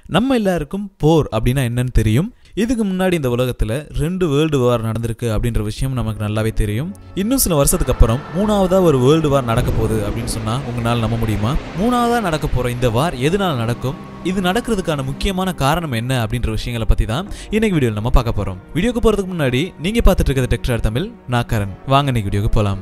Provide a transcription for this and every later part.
நம்ம எல்லாருக்கும் போர் அப்படின்னா என்னன்னு தெரியும் இதுக்கு முன்னாடி இந்த உலகத்துல ரெண்டு வேர்ல்டு வார் நடந்திருக்கு அப்படின்ற விஷயம் நமக்கு நல்லாவே தெரியும் இன்னும் சில வருஷத்துக்கு அப்புறம் மூணாவதா ஒரு வேர்ல்டு வார் நடக்க போகுது அப்படின்னு சொன்னா உங்களால நம்ப முடியுமா மூணாவதா நடக்க போற இந்த வார் எதனால நடக்கும் இது நடக்கிறதுக்கான முக்கியமான காரணம் என்ன அப்படின்ற விஷயங்களை பத்தி தான் இன்னைக்கு வீடியோவில் நம்ம பார்க்க போறோம் வீடியோக்கு போறதுக்கு முன்னாடி நீங்க பார்த்துட்டு இருக்கிறது டெக்ஸ்டார் தமிழ் நான் கரண் வாங்க இன்னைக்கு வீடியோக்கு போலாம்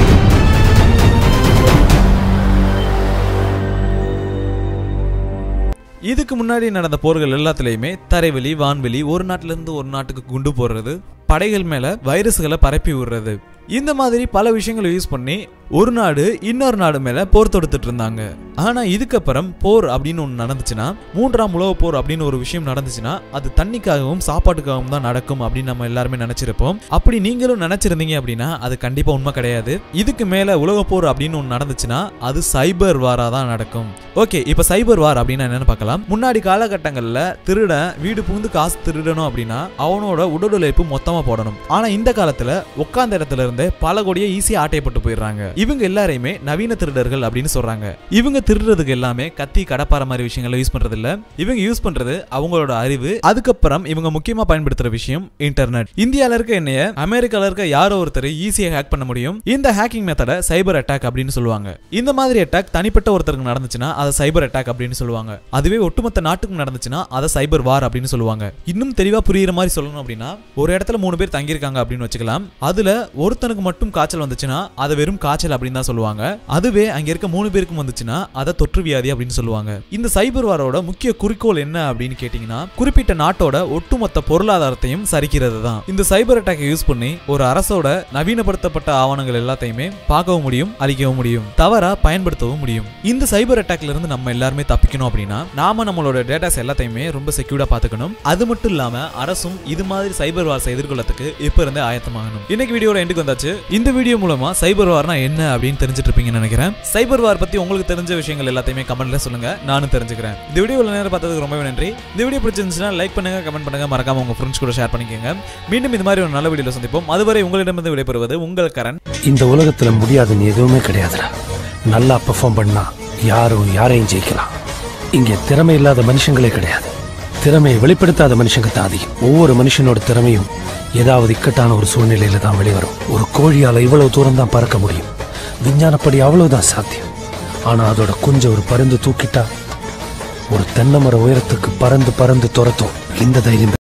இதுக்கு முன்னாடி நடந்த போர்கள் எல்லாத்துலயுமே தரைவெளி வான்வெளி ஒரு நாட்டுல இருந்து ஒரு நாட்டுக்கு குண்டு போடுறது படைகள் மேல வைரஸ்களை பரப்பி விடுறது இந்த மாதிரி பல விஷயங்களை யூஸ் பண்ணி ஒரு நாடு இன்னொரு நாடு மேல போர் தொடுத்துட்டு இருந்தாங்க ஆனா இதுக்கப்புறம் போர் அப்படின்னு ஒன்று நடந்துச்சுன்னா மூன்றாம் உலக போர் அப்படின்னு ஒரு விஷயம் நடந்துச்சுன்னா அது தண்ணிக்காகவும் சாப்பாட்டுக்காகவும் தான் நடக்கும் அப்படின்னு நம்ம எல்லாருமே நினைச்சிருப்போம் அப்படி நீங்களும் நினைச்சிருந்தீங்க அப்படின்னா அது கண்டிப்பா உண்மை கிடையாது இதுக்கு மேல உலக போர் அப்படின்னு ஒன்று நடந்துச்சுன்னா அது சைபர் வாரா தான் நடக்கும் ஓகே இப்ப சைபர் வார் அப்படின்னா என்னன்னு பார்க்கலாம் முன்னாடி காலகட்டங்கள்ல திருடன் வீடு புகுந்து காசு திருடணும் அப்படின்னா அவனோட உடல் உழைப்பு மொத்தமா போடணும் ஆனா இந்த காலத்துல உட்கார்ந்த இடத்துல இருந்தே பல கோடியே ஈஸியா ஆட்டையப்பட்டு போயிடுறாங்க இவங்க எல்லாரையுமே நவீன திருடர்கள் அப்படின்னு சொல்றாங்க இவங்க திருடுறதுக்கு எல்லாமே கத்தி கடப்பார மாதிரி விஷயங்களை யூஸ் பண்றது இல்ல இவங்க யூஸ் பண்றது அவங்களோட அறிவு அதுக்கப்புறம் இவங்க முக்கியமா பயன்படுத்துற விஷயம் இன்டர்நெட் இந்தியால இருக்க என்னைய அமெரிக்கால இருக்க யாரோ ஒருத்தர் ஈஸியா ஹேக் பண்ண முடியும் இந்த ஹேக்கிங் மெத்தட சைபர் அட்டாக் அப்படின்னு சொல்லுவாங்க இந்த மாதிரி அட்டாக் தனிப்பட்ட ஒருத்தருக்கு நடந்துச்சுன்னா அதை சைபர் அட்டாக் அப்படின்னு சொல்லுவாங்க அதுவே ஒட்டுமொத்த நாட்டுக்கு நடந்துச்சுன்னா அதை சைபர் வார் அப்படின்னு சொல்லுவாங்க இன்னும் தெளிவா புரியுற மாதிரி சொல்லணும் அப்படின்னா ஒரு இடத்துல மூணு பேர் தங்கியிருக்காங்க அப்படின்னு வச்சுக்கலாம் அதுல ஒருத்தனுக்கு மட்டும் காய்ச்சல் வந்துச்சுன்னா அதை வெறும் காய்ச்சல் அப்படின்னு தான் சொல்லுவாங்க அதுவே அங்க இருக்க மூணு பேருக்கும் வந்துச்சுன்னா அதை தொற்று வியாதி அப்படின்னு சொல்லுவாங்க இந்த சைபர் வாரோட முக்கிய குறிக்கோள் என்ன அப்படின்னு கேட்டீங்கன்னா குறிப்பிட்ட நாட்டோட ஒட்டுமொத்த பொருளாதாரத்தையும் சரிக்கிறது தான் இந்த சைபர் அட்டாக்கை யூஸ் பண்ணி ஒரு அரசோட நவீனப்படுத்தப்பட்ட ஆவணங்கள் எல்லாத்தையுமே பார்க்கவும் முடியும் அழிக்கவும் முடியும் தவறா பயன்படுத்தவும் முடியும் இந்த சைபர் அட்டாக்ல இருந்து நம்ம எல்லாருமே தப்பிக்கணும் அப்படின்னா நாம நம்மளோட டேட்டாஸ் எல்லாத்தையுமே ரொம்ப செக்யூர்டா பாத்துக்கணும் அது மட்டும் இல்லாம அரசும் இது மாதிரி சைபர் வார்ஸை எதிர்கொள்ளத்துக்கு இப்ப இருந்தே ஆயத்தமாகணும் இன்னைக்கு வீடியோட எண்டுக்கு வந்தாச்சு இந்த வீடியோ மூலமா சைபர் வார்னா என்ன அப்படின்னு தெரிஞ்சுட்டு இருப்பீங்கன்னு நினைக்கிறேன் சைபர் வார் பத்தி உங்களுக்கு தெரிஞ்ச விஷயங்கள் எல்லாத்தையுமே கமெண்ட்ல சொல்லுங்க நானும் தெரிஞ்சுக்கிறேன் இந்த வீடியோ நேரம் பார்த்ததுக்கு ரொம்பவே நன்றி இந்த வீடியோ பிடிச்சிருந்துச்சுன்னா லைக் பண்ணுங்க கமெண்ட் பண்ணுங்க மறக்காம உங்க ஃப்ரெண்ட்ஸ் கூட ஷேர் பண்ணிக்கோங்க மீண்டும் இது மாதிரி ஒரு நல்ல வீடியோல சந்திப்போம் அதுவரை உங்களிடமிருந்து விடைபெறுவது உங்கள் கரண் இந்த உலகத்துல முடியாதுன்னு எதுவுமே கிடையாதுடா நல்லா பெர்ஃபார்ம் பண்ணா யாரும் யாரையும் ஜெயிக்கலாம் இங்க திறமை இல்லாத மனுஷங்களே கிடையாது திறமையை வெளிப்படுத்தாத மனுஷங்க தான் அதிகம் ஒவ்வொரு மனுஷனோட திறமையும் ஏதாவது இக்கட்டான ஒரு சூழ்நிலையில தான் வெளிவரும் ஒரு கோழியால இவ்வளவு தூரம் தான் பறக்க முடியும் விஞ்ஞானப்படி அவ்வளவுதான் சாத்தியம் ஆனா அதோட குஞ்ச ஒரு பருந்து தூக்கிட்டா ஒரு தென்னை மர உயரத்துக்கு பறந்து பறந்து துரத்தும் இந்த தைரியம்